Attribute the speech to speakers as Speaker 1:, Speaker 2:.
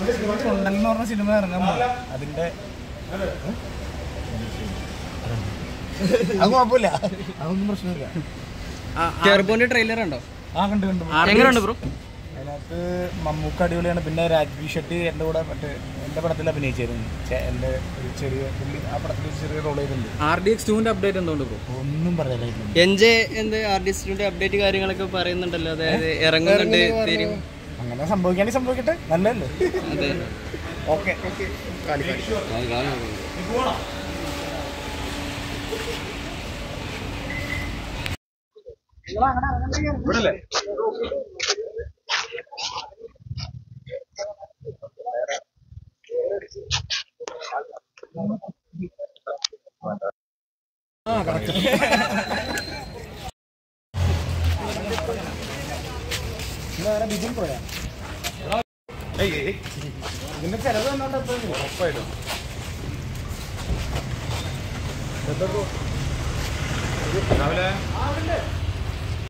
Speaker 1: കൊണ്ടൽ എന്ന് പറഞ്ഞ സിനിമ ഇറങ്ങാൻ പോകും അതിന്റെ അത് കുഴപ്പമില്ല അതൊന്നും പ്രശ്നമില്ല
Speaker 2: ടർബോന്റെ ട്രെയിലർ ഉണ്ടോ
Speaker 1: ആ കണ്ട് കണ്ട്
Speaker 2: എങ്ങനെയുണ്ട് ബ്രോ
Speaker 1: അതിനകത്ത് മമ്മൂക്ക അടിപൊളിയാണ് പിന്നെ രാജ്വി ഷെട്ടി എൻ്റെ കൂടെ മറ്റേ എൻ്റെ പടത്തിൽ അഭിനയിച്ചിരുന്നു ചെ- എൻ്റെ ഒരു ചെറിയ പുള്ളി ആ പടത്തിൽ ഒരു ചെറിയ റോൾ ചെയ്തിട്ടുണ്ട്
Speaker 2: ആർ ഡി എക്സ് ടുവിന്റെ അപ്ഡേറ്റ് എന്തുകൊണ്ട് ബ്രോ
Speaker 1: ഒന്നും പറയാനില്ല
Speaker 2: എൻജെ എന്ത് ആർട്ടിസ്റ്റിന്റെ അപ്ഡേറ്റ് കാര്യങ്ങളൊക്കെ പറയുന്നുണ്ടല്ലോ അതായത് ഇറങ്ങുന്നുണ്ട് തരും
Speaker 1: അങ്ങനെ സംഭവിക്കുകയാണെങ്കിൽ സംഭവിക്കട്ടെ നല്ലതല്ലേ
Speaker 2: അതെ
Speaker 1: ഓക്കെ ബിജിൻ പോയാ ഇതിന്റെ ചെലവ് വന്നോണ്ട് ഉറപ്പായിട്ടും
Speaker 3: രാവിലെ